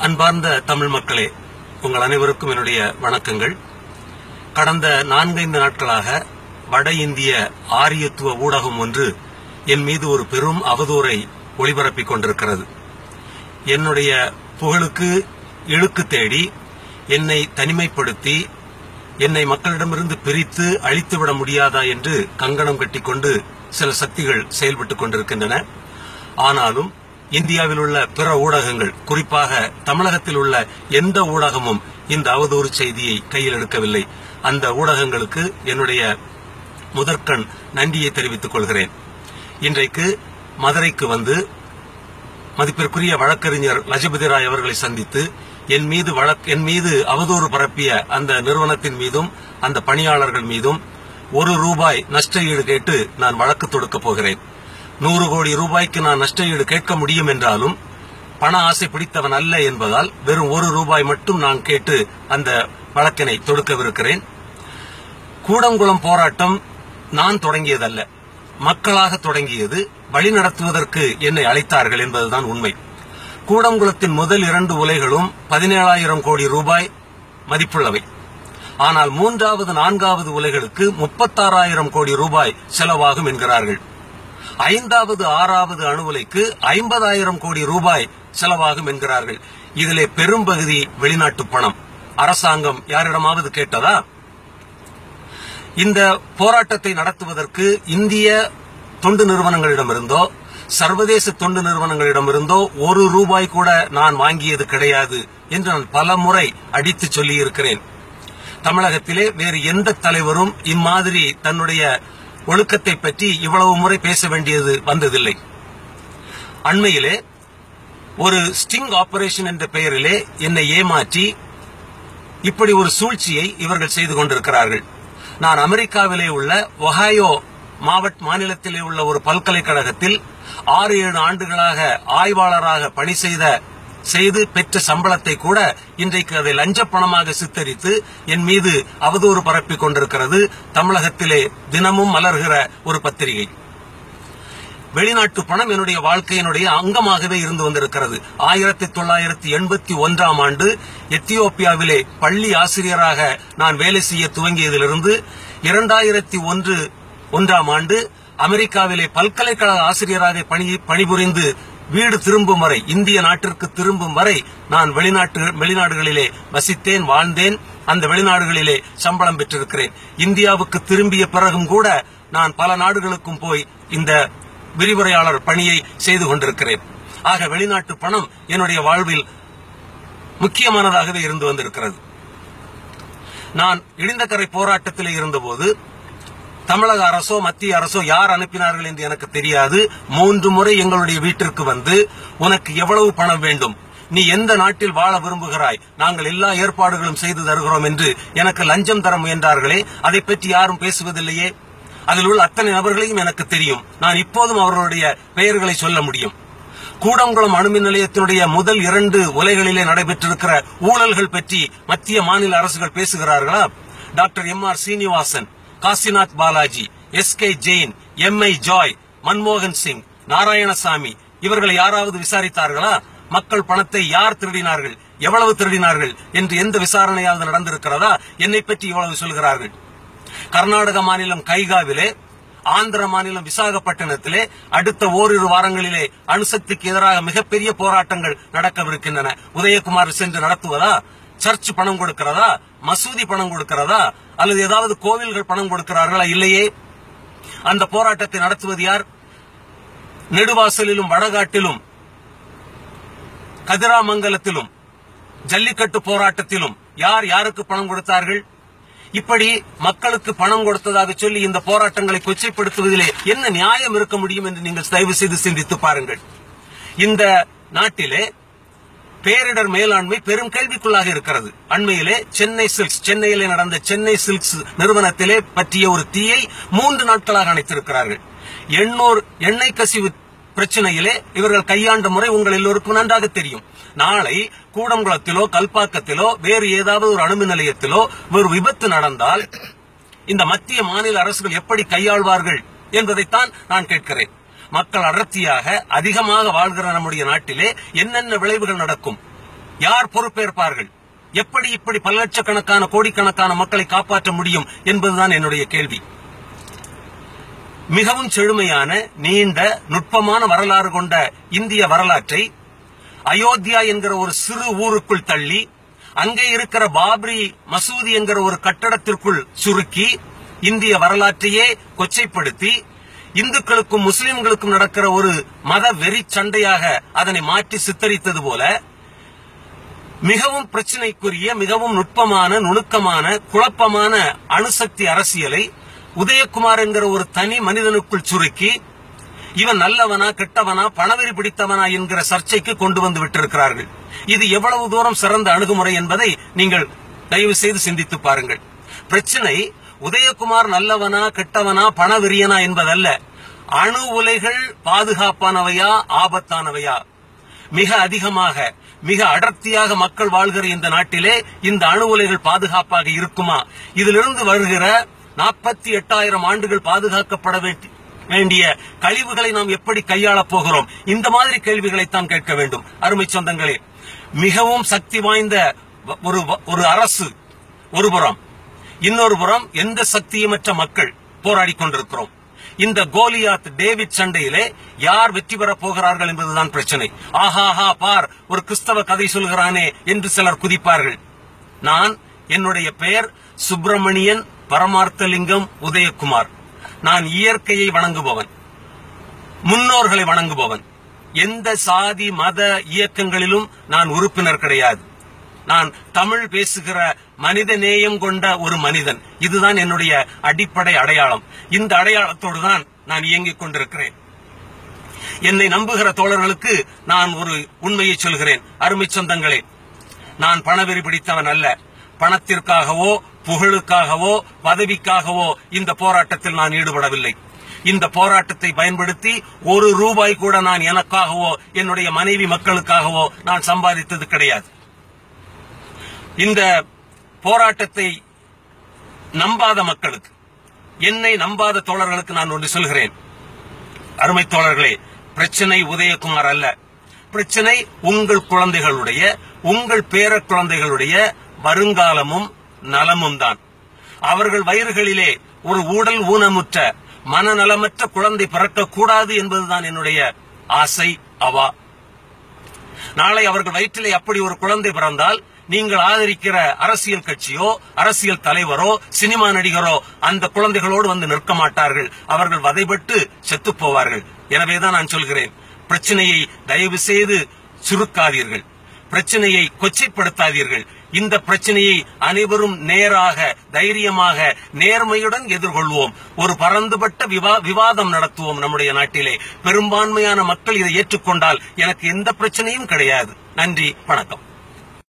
அன்பார்ந்த தமிழ் மக்களே உங்கள் அனைவருக்கும் என்னுடைய வணக்கங்கள் கடந்த நான்கைந்து நாட்களாக வட இந்திய ஆரியத்துவ ஊடகம் ஒன்று என் மீது ஒரு பெரும் அவதூறை ஒளிபரப்பிக் கொண்டிருக்கிறது என்னுடைய புகழுக்கு இழுக்கு தேடி என்னை தனிமைப்படுத்தி என்னை மக்களிடமிருந்து பிரித்து அழித்துவிட முடியாதா என்று கங்கணம் கட்டிக்கொண்டு சில சக்திகள் செயல்பட்டுக் கொண்டிருக்கின்றன ஆனாலும் இந்தியாவில் உள்ள பிற ஊடகங்கள் குறிப்பாக தமிழகத்தில் உள்ள எந்த ஊடகமும் இந்த அவதூறு செய்தியை கையில் எடுக்கவில்லை அந்த ஊடகங்களுக்கு என்னுடைய முதற்கண் நன்றியை தெரிவித்துக் கொள்கிறேன் இன்றைக்கு மதுரைக்கு வந்து மதிப்பிற்குரிய வழக்கறிஞர் லஜபதி ராய் அவர்களை சந்தித்து என் மீது வழக் என் மீது அவதூறு பரப்பிய அந்த நிறுவனத்தின் மீதும் அந்த பணியாளர்கள் மீதும் ஒரு ரூபாய் நஷ்ட ஈடு கேட்டு நான் வழக்கு தொடுக்கப் போகிறேன் நூறு கோடி ரூபாய்க்கு நான் நஷ்ட ஈடு கேட்க முடியும் என்றாலும் பண ஆசை பிடித்தவன் அல்ல என்பதால் வெறும் ஒரு ரூபாய் மட்டும் நான் கேட்டு அந்த வழக்கினை தொடுக்கவிருக்கிறேன் கூடங்குளம் போராட்டம் நான் தொடங்கியதல்ல மக்களாக தொடங்கியது வழிநடத்துவதற்கு என்னை அழைத்தார்கள் என்பதுதான் உண்மை கூடங்குளத்தின் முதல் இரண்டு உலைகளும் பதினேழாயிரம் கோடி ரூபாய் மதிப்புள்ளவை ஆனால் மூன்றாவது நான்காவது உலைகளுக்கு முப்பத்தாறாயிரம் கோடி ரூபாய் செலவாகும் என்கிறார்கள் ஐந்தாவது ஆறாவது அணு உலைக்கு ஐம்பதாயிரம் கோடி ரூபாய் செலவாகும் என்கிறார்கள் இதிலே பெரும்பகுதி வெளிநாட்டு பணம் அரசாங்கம் யாரிடமாவது கேட்டதா இந்த போராட்டத்தை நடத்துவதற்கு இந்திய தொண்டு நிறுவனங்களிடமிருந்தோ சர்வதேச தொண்டு நிறுவனங்களிடமிருந்தோ ஒரு ரூபாய் கூட நான் வாங்கியது கிடையாது என்று நான் பல முறை அடித்து சொல்லியிருக்கிறேன் தமிழகத்திலே வேறு எந்த தலைவரும் இம்மாதிரி தன்னுடைய ஒழுக்கத்தை பற்றி இவ்வளவு முறை பேச வேண்டியது வந்ததில்லை அண்மையிலே ஒரு ஸ்டிங் ஆபரேஷன் என்ற பெயரிலே என்னை ஏமாற்றி இப்படி ஒரு சூழ்ச்சியை இவர்கள் செய்து கொண்டிருக்கிறார்கள் நான் அமெரிக்காவிலே உள்ள ஒஹாயோ மாவட்ட மாநிலத்திலே உள்ள ஒரு பல்கலைக்கழகத்தில் ஆறு ஏழு ஆண்டுகளாக ஆய்வாளராக பணி செய்த செய்து பெற்ற சம்பளத்தை கூட இன்றைக்கு அதை லஞ்ச பணமாக சித்தரித்து என் மீது அவதூறு பரப்பிக் கொண்டிருக்கிறது தமிழகத்திலே தினமும் மலர்கிற ஒரு பத்திரிகை வெளிநாட்டு பணம் என்னுடைய வாழ்க்கையினுடைய அங்கமாகவே இருந்து வந்திருக்கிறது ஆயிரத்தி தொள்ளாயிரத்தி எண்பத்தி ஒன்றாம் ஆண்டு எத்தியோப்பியாவிலே பள்ளி ஆசிரியராக நான் வேலை செய்ய துவங்கியதிலிருந்து இரண்டாயிரத்தி ஒன்று ஒன்றாம் ஆண்டு அமெரிக்காவிலே பல்கலைக்கழக ஆசிரியராக பணி பணிபுரிந்து வீடு திரும்பும் வரை இந்திய நாட்டிற்கு திரும்பும் வரை நான் வெளிநாட்டு வெளிநாடுகளிலே வசித்தேன் வாழ்ந்தேன் அந்த வெளிநாடுகளிலே சம்பளம் பெற்றிருக்கிறேன் இந்தியாவுக்கு திரும்பிய பிறகும் கூட நான் பல நாடுகளுக்கும் போய் இந்த விரிவுரையாளர் பணியை செய்து கொண்டிருக்கிறேன் ஆக வெளிநாட்டு பணம் என்னுடைய வாழ்வில் முக்கியமானதாகவே இருந்து வந்திருக்கிறது நான் இடிந்தக்கரை போராட்டத்தில் இருந்தபோது தமிழக அரசோ மத்திய அரசோ யார் அனுப்பினார்கள் என்று எனக்கு தெரியாது மூன்று முறை எங்களுடைய வீட்டிற்கு வந்து உனக்கு எவ்வளவு பணம் வேண்டும் நீ எந்த நாட்டில் வாழ விரும்புகிறாய் நாங்கள் எல்லா ஏற்பாடுகளும் செய்து தருகிறோம் என்று எனக்கு லஞ்சம் தர முயன்றார்களே அதை பற்றி யாரும் பேசுவதில்லையே அதில் உள்ள அத்தனை நபர்களையும் எனக்கு தெரியும் நான் இப்போதும் அவர்களுடைய பெயர்களை சொல்ல முடியும் கூடங்குளம் அணுமின் நிலையத்தினுடைய முதல் இரண்டு உலைகளிலே நடைபெற்றிருக்கிற ஊழல்கள் பற்றி மத்திய மாநில அரசுகள் பேசுகிறார்களா doctor M R Seenivasan Kasinath Balaji S K Jain M I Joy மன்மோகன் சிங் நாராயணசாமி இவர்களை யாராவது விசாரித்தார்களா மக்கள் பணத்தை யார் திருடினார்கள் எவ்வளவு திருடினார்கள் என்று எந்த விசாரணையாவது நடந்திருக்கிறதா என்னை பற்றி இவ்வளவு சொல்கிறார்கள் கர்நாடக மாநிலம் கைகாவிலே ஆந்திர மாநிலம் விசாகப்பட்டினத்திலே அடுத்த ஓரிரு வாரங்களிலே அணுசக்திக்கு எதிராக மிகப்பெரிய போராட்டங்கள் நடக்கவிருக்கின்றன உதயகுமார் சென்று நடத்துவதா சர்ச் பணம் கொடுக்கிறதா மசூதி பணம் கொடுக்கிறதா அல்லது ஏதாவது கோவில்கள் பணம் கொடுக்கிறார்களா இல்லையே அந்த போராட்டத்தை நடத்துவது யார் நெடுவாசலிலும் வடகாட்டிலும் கதிராமங்கலத்திலும் ஜல்லிக்கட்டு போராட்டத்திலும் யார் யாருக்கு பணம் கொடுத்தார்கள் இப்படி மக்களுக்கு பணம் கொடுத்ததாக சொல்லி இந்த போராட்டங்களை கொச்சைப்படுத்துவதிலே என்ன நியாயம் இருக்க முடியும் என்று நீங்கள் தயவு செய்து சிந்தித்து பாருங்கள் இந்த நாட்டிலே பேரிடர் மேலாண்மை பெரும் கேள்விக்குள்ளாக இருக்கிறது அண்மையிலே சென்னை சில்க்ஸ் சென்னையிலே நடந்த சென்னை சில்க்ஸ் நிறுவனத்திலே பற்றிய ஒரு தீயை மூன்று நாட்களாக அணைத்திருக்கிறார்கள் எண்ணூர் எண்ணெய் கசிவு பிரச்சனையிலே இவர்கள் கையாண்ட முறை உங்கள் எல்லோருக்கும் நன்றாக தெரியும் நாளை கூடங்குளத்திலோ கல்பாக்கத்திலோ வேறு ஏதாவது ஒரு அணுமின் நிலையத்திலோ ஒரு விபத்து நடந்தால் இந்த மத்திய மாநில அரசுகள் எப்படி கையாள்வார்கள் என்பதைத்தான் நான் கேட்கிறேன் மக்கள் அடர்த்தியாக அதிகமாக வாழ்கிற நம்முடைய நாட்டிலே என்னென்ன விளைவுகள் நடக்கும் யார் பொறுப்பேற்பார்கள் எப்படி இப்படி பல லட்சக்கணக்கான கோடிக்கணக்கான மக்களை காப்பாற்ற முடியும் என்பதுதான் என்னுடைய கேள்வி மிகவும் செழுமையான நீண்ட நுட்பமான வரலாறு கொண்ட இந்திய வரலாற்றை அயோத்தியா என்கிற ஒரு சிறு ஊருக்குள் தள்ளி அங்கே இருக்கிற பாப்ரி மசூதி என்கிற ஒரு கட்டடத்திற்குள் சுருக்கி இந்திய வரலாற்றையே கொச்சைப்படுத்தி இந்துக்களுக்கும் முஸ்லிம்களுக்கும் நடக்கிற ஒரு மத வெறி சண்டையாக அதனை மாற்றி சித்தரித்தது போல மிகவும் பிரச்சனைக்குரிய மிகவும் நுட்பமான நுணுக்கமான குழப்பமான அணுசக்தி அரசியலை உதயகுமார் என்கிற ஒரு தனி மனிதனுக்குள் சுருக்கி இவன் நல்லவனா கெட்டவனா பணவெறி பிடித்தவனா என்கிற சர்ச்சைக்கு கொண்டு வந்து விட்டிருக்கிறார்கள் இது எவ்வளவு தூரம் சிறந்த அணுகுமுறை என்பதை நீங்கள் தயவு செய்து சிந்தித்து பாருங்கள் பிரச்சனை உதயகுமார் நல்லவனா கெட்டவனா பணவெறியனா என்பதல்ல அணு உலைகள் பாதுகாப்பானவையா ஆபத்தானவையா மிக அதிகமாக மிக அடர்த்தியாக மக்கள் வாழ்கிற இந்த நாட்டிலே இந்த அணு உலைகள் பாதுகாப்பாக இருக்குமா இதிலிருந்து வருகிற நாற்பத்தி எட்டாயிரம் ஆண்டுகள் பாதுகாக்கப்பட வேண்டி- வேண்டிய கழிவுகளை நாம் எப்படி கையாளப் போகிறோம் இந்த மாதிரி கேள்விகளைத்தான் கேட்க வேண்டும் அருமை சொந்தங்களே மிகவும் சக்தி வாய்ந்த வ- ஒரு வ- ஒரு அரசு ஒரு புறம் இன்னொரு புறம் எந்த சக்தியுமற்ற மக்கள் போராடிக் கொண்டிருக்கிறோம் இந்த கோலியாத் டேவிட் சண்டையிலே யார் வெற்றி பெறப் போகிறார்கள் என்பதுதான் பிரச்சனை ஆஹாஹா பார் ஒரு கிறிஸ்தவ கதை சொல்கிறானே என்று சிலர் குதிப்பார்கள் நான் என்னுடைய பெயர் சுப்பிரமணியன் பரமார்த்தலிங்கம் உதயகுமார் நான் இயற்கையை வணங்குபவன் முன்னோர்களை வணங்குபவன் எந்த சாதி மத இயக்கங்களிலும் நான் உறுப்பினர் கிடையாது நான் தமிழ் பேசுகிற மனித நேயம் கொண்ட ஒரு மனிதன் இதுதான் என்னுடைய அடிப்படை அடையாளம் இந்த அடையாளத்தோடு தான் நான் இயங்கிக் கொண்டிருக்கிறேன் என்னை நம்புகிற தோழர்களுக்கு நான் ஒரு உண்மையை சொல்கிறேன் அருமை சொந்தங்களே நான் பணவெறி பிடித்தவன் அல்ல பணத்திற்காகவோ புகழுக்காகவோ பதவிக்காகவோ இந்த போராட்டத்தில் நான் ஈடுபடவில்லை இந்த போராட்டத்தை பயன்படுத்தி ஒரு ரூபாய் கூட நான் எனக்காகவோ என்னுடைய மனைவி மக்களுக்காகவோ நான் சம்பாதித்தது கிடையாது இந்த போராட்டத்தை நம்பாத மக்களுக்கு என்னை நம்பாத தோழர்களுக்கு நான் ஒன்று சொல்கிறேன் அருமை தோழர்களே பிரச்சனை உதயகுமார் அல்ல பிரச்சனை உங்கள் குழந்தைகளுடைய உங்கள் பேர குழந்தைகளுடைய வருங்காலமும் நலமும் தான் அவர்கள் வயிறுகளிலே ஒரு ஊடல் ஊனமுற்ற மனநலமற்ற குழந்தை பிறக்கக்கூடாது என்பதுதான் என்னுடைய ஆசை அவா நாளை அவர்கள் வயிற்றிலே அப்படி ஒரு குழந்தை பிறந்தால் நீங்கள் ஆதரிக்கிற அரசியல் கட்சியோ அரசியல் தலைவரோ சினிமா நடிகரோ அந்த குழந்தைகளோடு வந்து நிற்க மாட்டார்கள் அவர்கள் வதைபட்டு செத்துப் போவார்கள் எனவேதான் நான் சொல்கிறேன் பிரச்சனையை தயவு செய்து சுருக்காதீர்கள் பிரச்சனையை கொச்சைப்படுத்தாதீர்கள் இந்த பிரச்சனையை அனைவரும் நேராக தைரியமாக நேர்மையுடன் எதிர்கொள்வோம் ஒரு பரந்துபட்ட விவா- விவாதம் நடத்துவோம் நம்முடைய நாட்டிலே பெரும்பான்மையான மக்கள் இதை ஏற்றுக்கொண்டால் எனக்கு எந்த பிரச்சனையும் கிடையாது நன்றி வணக்கம்